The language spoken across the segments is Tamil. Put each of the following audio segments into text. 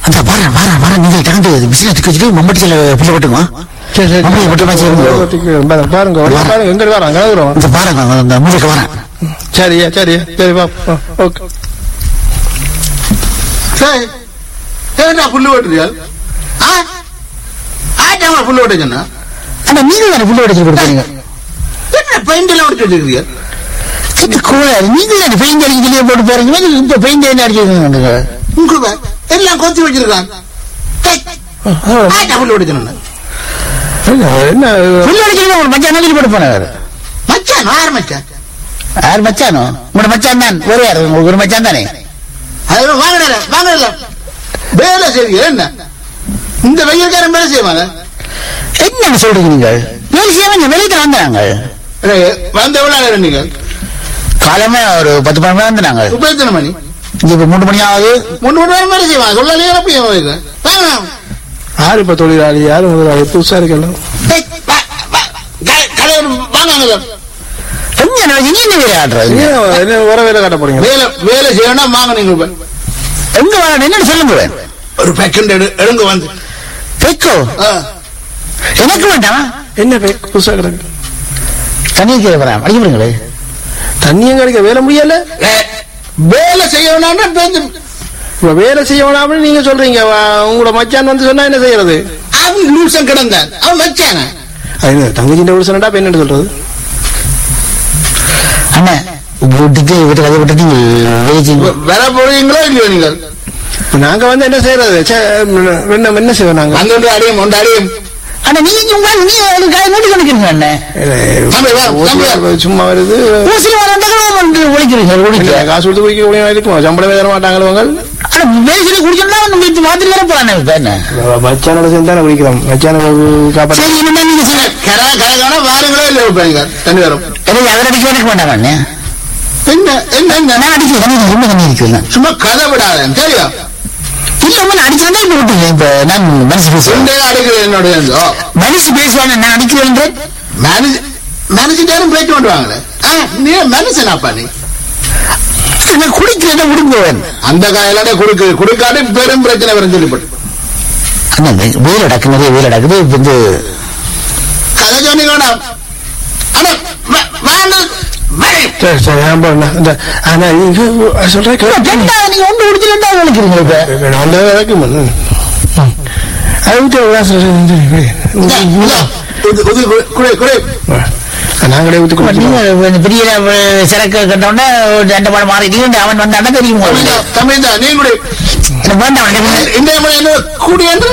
அந்த வாரேன் வாரேன் வாரேன் நீங்கள் டகந்து பிசினஸ் வச்சுட்டு மம்பட்டி சில புள்ள போட்டுங்க சரி சரி மம்பட்டி மட்டுமா செய்யுங்க பாருங்க, பாருங்க ஒரு பாருங்க எங்க வரோம் அங்கே வரோம் இந்த பாருங்க அந்த மூலிகை வரேன் சரியா சரியா சரி வா ஓகே சரி ஏன்டா புல்லு ஓட்டுறியா ஆ ஆட்டாம புல்லு ஓட்ட சொன்னா அந்த நீங்கள் தானே புள்ள உடைச்சு கொடுக்குறீங்க என்ன பெயிண்ட் எல்லாம் உடைச்சு வச்சிருக்கியா இது கோளாறு நீங்கள் தானே பெயிண்ட் அடிக்கிறீங்க போட்டு போறீங்க இப்ப பெயிண்ட் என்ன அடிச்சிருக்கீங்க உங்களுக்கு எல்லாம் கொத்தி வச்சிருக்கான் டேய், ஆட்டா புல்லு ஓட்ட சொன்னா என்ன புள்ள அடிக்கிறீங்க ஒரு மச்சான் நதியில் போட்டு போனாரு மச்சான் யார் மச்சான் யார் மச்சானோ உங்களோட மச்சான் தான் ஒரே யாரு உங்களுக்கு ஒரு மச்சான் தானே அது வாங்கல வாங்கல வேலை செய்ய என்ன இந்த வெயில்காரன் வேலை செய்வாங்க என்ன சொல்றீங்க நீங்கள் வேலை செய்ய வெளியிட்டு வந்தாங்க வந்த எவ்வளவு நீங்க காலமே ஒரு பத்து மணி நேரம் வந்தாங்க இப்ப எத்தனை மணி இப்ப மூணு மணி ஆகுது மூணு மணி நேரம் வேலை செய்வாங்க சொல்ல நீங்க எப்படி வாங்க யாரு இப்ப தொழிலாளி யாரு முதலாளி புதுசா இருக்கணும் டேய், வா, வா, க- கடையோட வாங்க அங்க. என்ன நீ என்ன வேலை ஆடுறது ஏன் என்ன உர வேலை காட்ட போறீங்க வேலை வேலை செய்யணும் வாங்க நீங்க இப்ப. எங்க வர என்னன்னு சொல்லுங்க ஒரு பெக்கண்ட் எடு எடுங்க வந்து பெக்கோ ஆ. எனக்கு வேண்டாம் என்ன பே- புதுசா கிடக்கு தண்ணி கீழே வரேன் அடிக்க விடுங்களே தண்ணியும் கிடைக்க வேலை முடியல ஏ, வேலை செய்யணும்னா பேருந்து இப்ப வேலை செய்ய வேணாம்னு நீங்க சொல்றீங்க வா, உங்களோட மச்சான் வந்து சொன்னா என்ன செய்யறது அவன் லூசம் கிடந்தான் அவன் வச்சாங்க அது என்ன, தங்கச்சின்ற ஒரு சொன்னா இப்ப என்ன சொல்றது அண்ணன் விட்டுட்டு விட்டு கதை விட்டுட்டு வேலை செய்யுங்க வர போறீங்களோ இல்லையோ நீங்கள் இப்ப நாங்க வந்து என்ன செய்யறது சே, என்ன என்ன செய்வோம் நாங்க அங்க ஒன்று அடியும் ஒன்று அடியும் அண்ணா நீங்க உங்க நீ காய் நோட்டி கணக்கிறீங்க அண்ணன் தம்பி, வா, தம்பி, வா. சும்மா வருது ஊசியில் வர ஒழிக்கிறீங்க இல்ல, ஒழிக்க காசு கொடுத்து குடிக்க முடியும் இருக்கும் சம்பளம் தர மாட்டாங்களோ அவங்க ஆனா வேலை செய்ய குடிச்சோம்னா நம்ம மாதிரி வர போறானே இப்ப என்ன மச்சானோட சேர்ந்து தானே குடிக்கிறோம் மச்சான காப்பாற்ற சரி என்ன நீங்க செய்ய கரை கரைக்கான வாரங்களோ இல்லை இப்ப நீங்க தண்ணி வரும் எனக்கு அவர் அடிக்க எனக்கு வேண்டாம் அண்ணன் என்ன என்ன என்ன நான் அடிக்க தண்ணி ரொம்ப தண்ணி இருக்குல்ல சும்மா கதை விடாத சரியா இல்ல அம்மா நான் அடிச்சு இப்ப விட்டுங்க இப்ப நான் மனசு பேசுவேன் இந்த அடிக்கிறது என்னோட ஓ மனசு பேசுவாங்க நான் அடிக்கிறேன் மேனேஜ் மேனேஜர் போயிட்டு வந்துவாங்களே ஆ, நீ மனுஷனாப்பா நீ நான் குடிக்கிறத விடுங்குவேன் அந்த காயிலாட குடுக்கு குடுக்காட்டி பெரும் பிரச்சனை வரும் சொல்லிப்பட்டு அண்ணா வேலை நடக்கு நிறைய வேலை நடக்குது இப்ப வந்து கதை சொன்னீங்க வேணாம். ஆனா வ- வேண்டாம். வை. சரி சரி நான் போறேன் இந்த ஆனா நீங்க சொல்றேன் ரெண்டா நீங்க ஒன்று குடிச்சு ரெண்டா நினைக்கிறீங்க இப்ப அந்த வரைக்கும் அது விட்டு இந்தா, இந்தா. இது- இது கு- குடி, குடி. நாங்களே ஊத்தி நீங்க குடிக்கிறோம் இந்த பெரிய அஹ், சரக்கு கட்டவுடனே ஒரு ரெண்டு படம் மாறிட்டீங்க அவன் வந்தாண்டா தெரியும் தம்பி, உங்களுக்கு. இந்தா, தம்பி, இந்தா, நீ குடி. எனக்கு வேண்டாம் எனக்கு- இந்த முறை என்ன கூடி என்று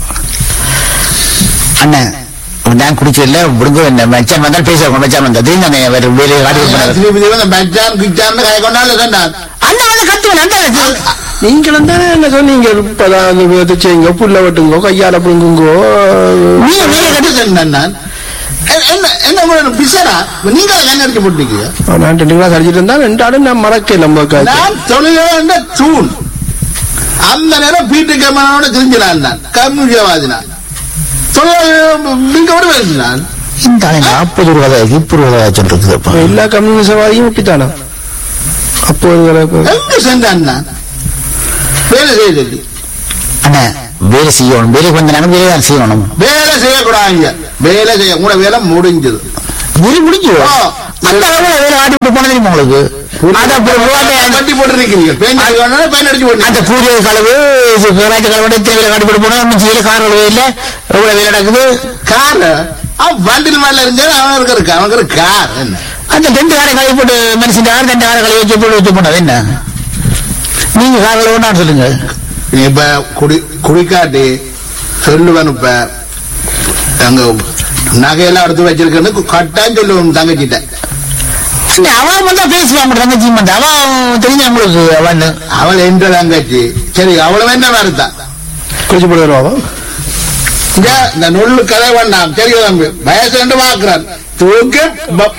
அண்ணன் நான் குடிக்கல விடுங்க என்ன மச்சான் வந்தால் பேசுவாங்க மச்சான் வந்தா தெரியும் தானே வேற வேலையை காட்டி பண்ணாரு திருப்பி திருப்பி இந்த மச்சான் கிச்சான்னு கை கொண்டாலும் தான் அண்ணன் வந்து கத்துவேன் அந்த நீங்களும் தானே என்ன சொன்னீங்க இப்பதான் அந்த விதத்தை செய்யுங்க புல்ல வெட்டுங்கோ கையால புடுங்குங்கோ நீங்க வேலை கட்டு சொன்னேன் நான் என்ன- என்ன என்ன உங்களோட பிசரா நீங்க என்ன அடிச்சு போட்டீங்க நான் ரெண்டு கிளாஸ் அடிச்சிட்டு இருந்தா ரெண்டு ஆடு நான் மறக்க நம்ம நான் தொழில தூண் அந்த நேரம் பீட்டு கம்மனோட தெரிஞ்சினான் நான் கம்யூனிஸ்டவாதி நான் தொழில் நீங்க விட நான் இந்த ஆளு நாற்பது ரூபா முப்பது ரூபா சொல்றதுப்பா எல்லா கம்யூனிஸ்டவாதியும் இப்படித்தானா அப்போ ஒரு வேலை- எங்க சென்றான் நான் வேலை செய்ய சொல்லி அண்ணா வேலை செய்யணும் வேலைக்கு வந்தாங்க வேலை தான் செய்யணும் வேலை செய்யக்கூடாது வேலை செய்ய கூட வேலை முடிஞ்சது வேலை முடிஞ்சு ஆ. அந்த அளவுல வேலை ஆட்டி விட்டு போன தெரியுமா உங்களுக்கு அது அப்புறம் ரூபாய் கட்டி போட்டு நிக்கிறீங்க பெயிண்ட் அடிக்கணும் பெயிண்ட் அடிச்சு அந்த போட்டு பூஜை கலவு கராச்சி கலவு தேவையில காட்டி போட்டு போனா நம்ம செய்யல கார் அளவு இல்ல எவ்வளவு வேலை நடக்குது கார் அவன் வண்டில் மேல இருந்தா அவனுக்கு இருக்கு அவனுக்கு ஒரு கார் என்ன அந்த ரெண்டு காரை கழுவி போட்டு மனுஷன் கார் ரெண்டு காரை கழுவி வச்சு போட்டு வச்சு போனது என்ன நீங்க கார் கழுவுனா சொல்லுங்க நீ இப்ப குடி குடிக்காட்டி சொல்லுவேன் இப்ப அங்க நகையெல்லாம் எடுத்து வச்சிருக்கேன்னு கட்டான்னு சொல்லுவேன் தங்கச்சிட்ட இல்ல, அவன் வந்தா பேசுவான் உங்க தங்கச்சி வந்து அவன் தெரிஞ்ச உங்களுக்கு அவன் அவள் என்ற தங்கச்சி சரி அவ்வளவு என்ன வருத்தா குளிச்சு போட்டு வருவாவா இங்க இந்த நொல்லு கதை வேண்டாம் சரி தம்பி வயசு ரெண்டு பாக்குறான் தூக்கி ப-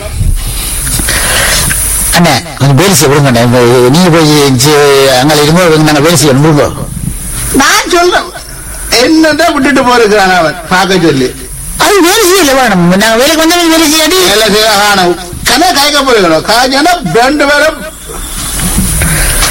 அண்ணே கொஞ்சம் வேலை செய்ய விடுங்க அண்ணே. இப்ப நீங்க போய் சி- அங்க இருங்க நாங்க வேலை செய்யணும் விடுங்க நான் சொல்றேன் என்னதான் விட்டுட்டு போயிருக்கிறான் அவன் பார்க்க சொல்லி அது வேலை செய்யல வேணும் நாங்க வேலைக்கு வந்தா வேலை செய்யாடி வேலை செய்ய காணும் கதை காய்க்க போயிருக்கணும் காய்ச்சனா ரெண்டு பேரும் இப்ப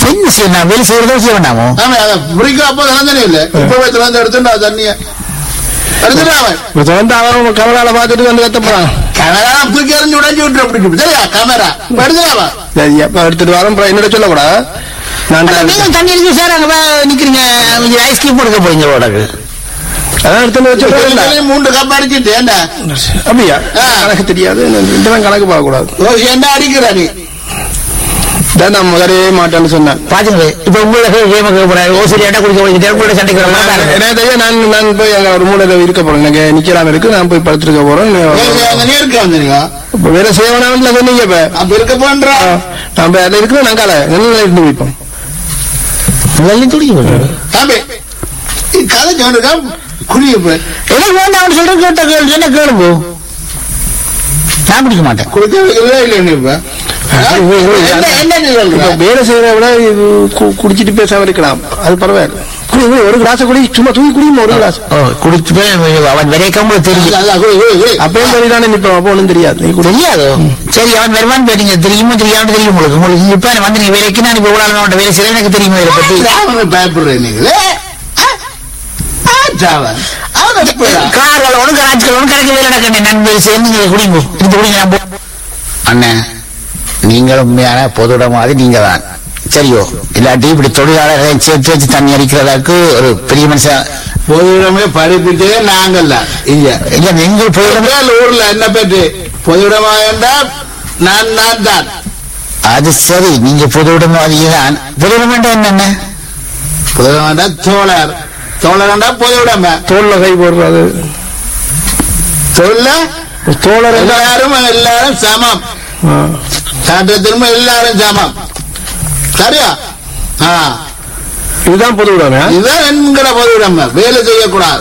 என்ன செய்யணும் வேலை செய்யறதோ செய்ய வேண்டாமோ ஆமா அதை பிடிக்க அப்போ திறந்தனே இல்லை இப்பவே திறந்து எடுத்துட்டா தண்ணிய எடுத்துட்டா அவன் இப்ப வந்து அவன் கமலால பார்த்துட்டு வந்து கத்தப்படான் கேமரா தூக்கி எறிஞ்சு உடைஞ்சு விட்டு அப்படி சரியா கேமரா எடுத்துடாவா சரி அப்ப எடுத்துட்டு வரோம் அப்புறம் என்னோட சொல்லக்கூடாது நான் தான் நீங்க தண்ணி அடிச்சு சார் அங்க போய் நிக்கிறீங்க ஐஸ்கிரீம் கொடுக்க போறீங்க உடக்கு அதான் எடுத்துட்டு வச்சு மூன்று கப் அடிச்சுட்டு என்ன அப்படியா ஆ. கணக்கு தெரியாது இந்த கணக்கு பார்க்க கூடாது ஓ, என்ன அடிக்கிற நீ இதான் நான் முதலே மாட்டேன்னு சொன்னேன் பாத்துங்க இப்ப உங்களுக்கு கேம கேட்க போறாரு ஓசரி இடம் குடிக்க போறீங்க உங்களோட சண்டைக்கு வர மாதிரி எனக்கு தெரியும் நான் நான் போய் அங்க ஒரு மூலையில இருக்க போறேன் எனக்கு நிக்கலாம் இருக்கு நான் போய் படுத்திருக்க போறேன் நீ இருக்க வந்தீங்க இப்ப வேற செய்வனால சொன்னீங்க இப்ப அப்ப இருக்க போன்றா ஆ, நான் போய் அதுல இருக்கிறேன் நான் காலை நல்லா இருந்து வைப்போம் வெள்ளம் துடிக்க போறாரு தம்பி நீ கதை சொல்லிருக்கா குடிய போய் எனக்கு வேண்டாம் சொல்ற கேட்ட கேள்வி என்ன கேளுங்க நான் குடிக்க மாட்டேன் குடிக்க வைக்கிறதா இல்லை நீ இப்ப ஆ? என்ன என்ன நீ இப்ப சொல்ற வேலை செய்யறத விட இது கு- குடிச்சிட்டு பேசாம இருக்கலாம் அது பரவாயில்ல குடி, குடி, ஒரு கிளாஸ் குடி சும்மா தூக்கி குடியுமா ஒரு கிளாஸ் ஓ குடிச்சு போய் அவன் விரைக்காம தெரியும் அதான், அதான், குடி, குடி, குடி. அப்பயும் சரிதானே நிப்போம் அப்போ ஒண்ணும் தெரியாது நீ குடி தெரியாதோ சரி அவன் வருவான்னு போயிட்டீங்க தெரியுமோ தெரியாம தெரியும் உங்களுக்கு உங்களுக்கு இப்ப வந்து நீங்க வேலைக்கு நான் இப்ப இவ்வளவு நாள் வேலை செய்யறேன் எனக்கு தெரியுமா இதை பத்தி அவனை பயப்படுறேன் நீங்களே ஆ? ஆ, ஜாவன். அவனை எப்படிடா? கார்களோடு கராச்சிகளோடு கணக்கு வேலை நடக்கணும் நண்பர் சேர்ந்து நீங்க குடிங்க இது குடிங்க நான் போ- அண்ணன் நீங்கள் உண்மையான பொதுட மாதிரி நீங்க தான் சரியோ இல்லாட்டி இப்படி தொழிலாளர்களை சேர்த்து வச்சு தண்ணி அடிக்கிறதாக்கு ஒரு பெரிய மனுஷன் பொதுவிடமே படிப்பிட்டே நாங்கல்ல இங்க இல்ல நீங்கள் பொதுவிடம் பொதுவிடம் ஊர்ல என்ன பேட்டு பொதுவிடமா என்றால் நான் நான் தான் அது சரி நீங்க பொதுவிடமாதிரி தான் பொதுவிடம் என்னென்ன பொதுவிடம் என்றால் தோழர் தோழர் என்றால் பொதுவிடமே தோல்ல கை போடுறது சொல்ல தோழர் என்றா- எல்லாரும் எல்லாரும் சமம் ஆ. சட்டத்திலும் எல்லாரும் சமம் சரியா ஆ இதுதான் பொது விடாமே இதுதான் என்கிற பொதுவிடம் வேலை செய்யக்கூடாது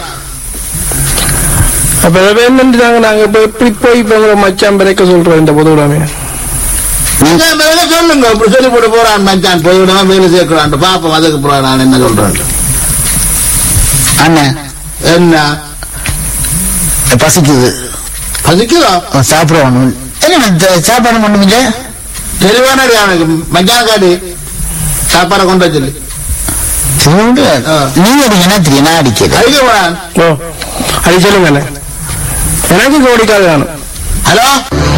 அப்ப இதை என்னன்றாங்க நாங்க இப்ப எப்படி போய் இப்ப உங்களை மச்சான் பிறக்க சொல்றோம் இந்த பொது விடாமே நீங்க வேலை சொல்லுங்க இப்படி சொல்லி போட்டு போறான் மச்சான் பொதுவிடமா வேலை செய்யக்கூடாது பாப்போம் அதுக்கு போறேன் நான் என்ன சொல்றேன் அண்ணன் என்ன பசிக்குது பசிக்குதோ சாப்பிடுவோம் என்ன இந்த சாப்பாடு ஒண்ணும் இல்லை தெளிவான அவனுக்கு மச்சான் காடி சாப்பாடை கொண்டு சொல்லி திரும்ப ஆ. நீங்க அடிங்கன்னா தெரியும் நான் அடிக்கிறேன் அடிக்க போறான் ஓ அது சொல்லுங்க அண்ணே. எனக்கு கோடிக்காது வேணும் ஹலோ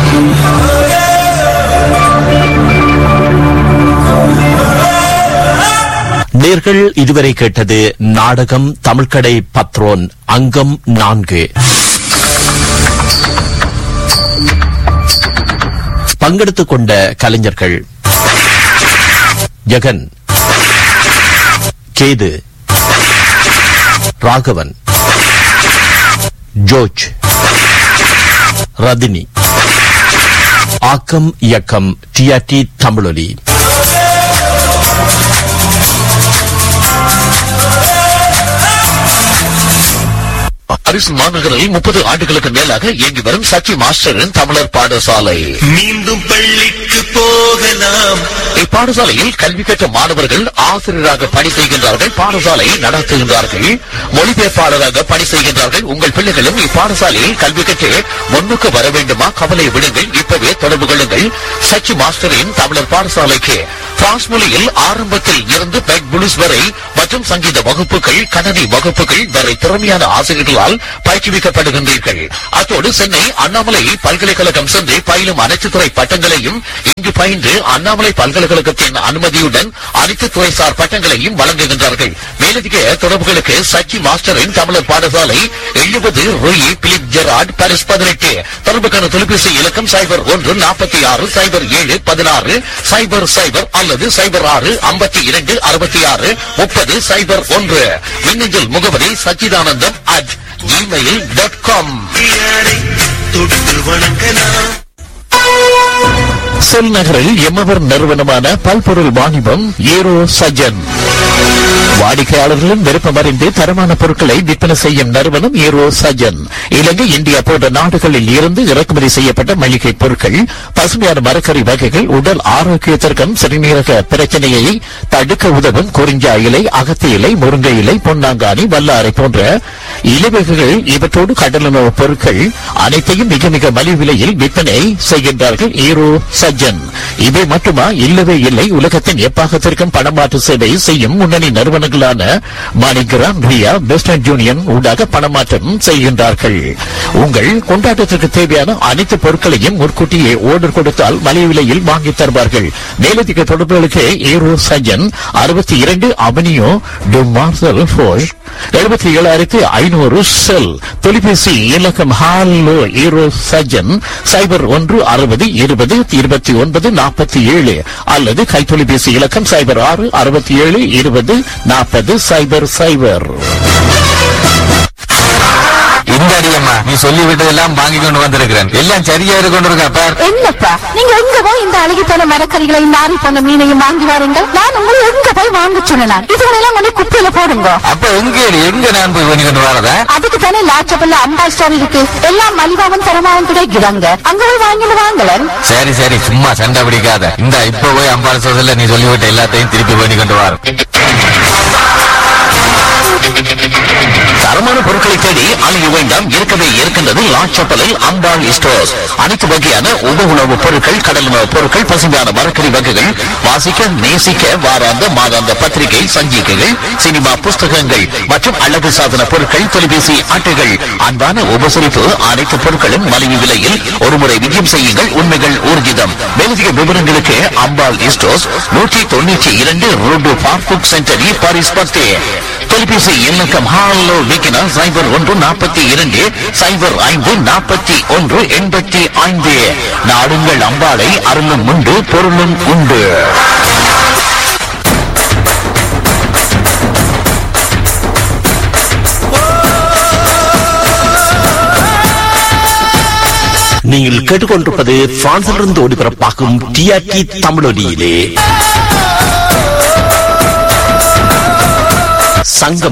நேர்கள் இதுவரை கேட்டது நாடகம் தமிழ்கடை பத்ரோன் அங்கம் நான்கு பங்கெடுத்துக் கொண்ட கலைஞர்கள் ஜெகன் கேது ராகவன் ஜோர்ஜ் ரதினி ஆக்கம் இயக்கம் டிஆர்டி தமிழொலி அரிசி மாநகரில் முப்பது ஆண்டுகளுக்கு மேலாக இயங்கி வரும் சச்சி மாஸ்டரின் தமிழர் பாடசாலை மீண்டும் பள்ளிக்கு போகலாம் இப்பாடசாலையில் கல்வி கற்ற மாணவர்கள் ஆசிரியராக பணி செய்கின்றார்கள் பாடசாலை நடத்துகின்றார்கள் மொழிபெயர்ப்பாளராக பணி செய்கின்றார்கள் உங்கள் பிள்ளைகளும் இப்பாடசாலையில் கல்வி கற்று முன்னுக்கு வர வேண்டுமா கவலை விடுங்கள் இப்பவே தொடர்பு கொள்ளுங்கள் சச்சி மாஸ்டரின் தமிழர் பாடசாலைக்கு பிரான்ஸ் மொழியில் ஆரம்பத்தில் இருந்து பெக் புலிஸ் வரை மற்றும் சங்கீத வகுப்புகள் கணனி வகுப்புகள் வரை திறமையான ஆசிரியர்களால் பயிற்றுவிக்கப்படுகின்றீர்கள் அத்தோடு சென்னை அண்ணாமலை பல்கலைக்கழகம் சென்று பயிலும் அனைத்து துறை பட்டங்களையும் இங்கு பயின்று அண்ணாமலை பல்கலைக்கழகத்தின் அனுமதியுடன் அனைத்து துறைசார் பட்டங்களையும் வழங்குகின்றார்கள் மேலதிக தொடர்புகளுக்கு சச்சி மாஸ்டரின் தமிழர் பாடசாலை எழுபது ரூயி பிலிப் ஜெராட் பாரிஸ் பதினெட்டு தொடர்புக்கான தொலைபேசி இலக்கம் சைபர் ஒன்று நாற்பத்தி ஆறு சைபர் ஏழு பதினாறு சைபர் சைபர் அல்லது சைபர் ஆறு ஐம்பத்தி இரண்டு அறுபத்தி ஆறு முப்பது சைபர் ஒன்று மின்னஞ்சல் முகவரி Sachidanandam at gmail dot com யாரை தொட்டு வணங்கலாம் செல் நகரில் எம்மவர் நிறுவனமான பல்பொருள் வாணிபம் ஏரோ சஜன் வாடிக்கையாளர்களின் விருப்பம் அறிந்து தரமான பொருட்களை விற்பனை செய்யும் நிறுவனம் ஏரோ சஜன் இலங்கை இந்தியா போன்ற நாடுகளில் இருந்து இறக்குமதி செய்யப்பட்ட மளிகை பொருட்கள் பசுமையான மரக்கறி வகைகள் உடல் ஆரோக்கியத்திற்கும் சிறுநீரக பிரச்சனையை தடுக்க உதவும் குறிஞ்சா இலை அகத்தி இலை முருங்கை இலை பொன்னாங்கானி வல்லாரை போன்ற இலைவகைகள் இவற்றோடு கடலுணவு பொருட்கள் அனைத்தையும் மிக மிக மலிவு விலையில் விற்பனை செய்கின்றார்கள் ஈரோ சஜன் சஜ்ஜன் இவை மட்டுமா இல்லவே இல்லை உலகத்தின் எப்பாகத்திற்கும் பணமாற்று சேவை செய்யும் முன்னணி நிறுவனங்களான மாணிகிராம் ரியா வெஸ்டர்ன் யூனியன் ஊடாக பணமாற்றம் செய்கின்றார்கள் உங்கள் கொண்டாட்டத்திற்கு தேவையான அனைத்து பொருட்களையும் முன்கூட்டியே ஓர்டர் கொடுத்தால் மலிவு விலையில் வாங்கித் தருவார்கள் மேலதிக தொடர்புகளுக்கு ஏரோ சஜன் அறுபத்தி இரண்டு அவனியோ டு மார்சல் ஃபோஷ் எழுபத்தி ஏழாயிரத்தி ஐநூறு செல் தொலைபேசி இலக்கம் ஹாலோ ஏரோ சஜன் சைபர் ஒன்று அறுபது இருபது இருபத்தி ஒன்பது நாற்பத்தி ஏழு அல்லது கைத்தொலைபேசி இலக்கம் சைபர் ஆறு அறுபத்தி ஏழு இருபது நாற்பது சைபர் சைபர் இந்த அடியம்மா நீ சொல்லி விட்டதெல்லாம் வாங்கி கொண்டு வந்திருக்கிறேன் எல்லாம் சரியா இருக்கு கொண்டு இருக்கா பார் என்னப்பா நீங்க எங்க போய் இந்த அழுகி போன மரக்கறிகளையும் நாரி போன மீனையும் வாங்கி வாருங்கள் நான் உங்களை எங்க போய் வாங்க சொன்னேன் இதுகளெல்லாம் கொண்டு குப்பையில போடுங்க அப்ப எங்க எங்க நான் போய் பண்ணி கொண்டு வரதா அதுக்கு தானே லாச்சபல்ல அம்பா ஸ்டோர் இருக்கு எல்லாம் மலிவாவும் தரமாவும் கிடைக்கிறாங்க அங்க போய் வாங்கிட்டு வாங்கலன் சரி சரி சும்மா சண்டை பிடிக்காத இந்த இப்ப போய் அம்பாள் சோதல நீ சொல்லிவிட்ட எல்லாத்தையும் திருப்பி பண்ணி கொண்டு வர தரமான பொருட்களை தேடி அலைய வேண்டாம் இருக்கவே இருக்கின்றது லாச்சப்பலில் அம்பாள் ஸ்டோர்ஸ் அனைத்து வகையான உப உணவுப் பொருட்கள் கடல் உணவுப் பொருட்கள் பசுமையான மரக்கறி வகைகள் வாசிக்க நேசிக்க வாராந்த மாதாந்த பத்திரிகை சஞ்சிகைகள் சினிமா புஸ்தகங்கள் மற்றும் அழகு சாதன பொருட்கள் தொலைபேசி அட்டைகள் அன்பான உபசரிப்பு அனைத்து பொருட்களும் மலிவு விலையில் ஒருமுறை விஜயம் செய்யுங்கள் உண்மைகள் ஊர்ஜிதம் மேலதிக விவரங்களுக்கு அம்பாள் ஸ்டோர்ஸ் நூற்றி தொண்ணூற்றி இரண்டு ரோடு பார்க்குக் சென்டர் பாரிஸ் பத்தே தொலைபேசி எண்ணக்கம் ஹாலோ விக்கினா சைபர் ஒன்று நாற்பத்தி இரண்டு சைபர் ஐந்து நாற்பத்தி ஒன்று எண்பத்தி ஐந்து நாடுங்கள் அம்பாளை அருளும் உண்டு பொருளும் உண்டு நீங்கள் கேட்டுக்கொண்டிருப்பது பிரான்சிலிருந்து ஒளிபரப்பாகும் டிஆர்டி தமிழொலியிலே சங்கம்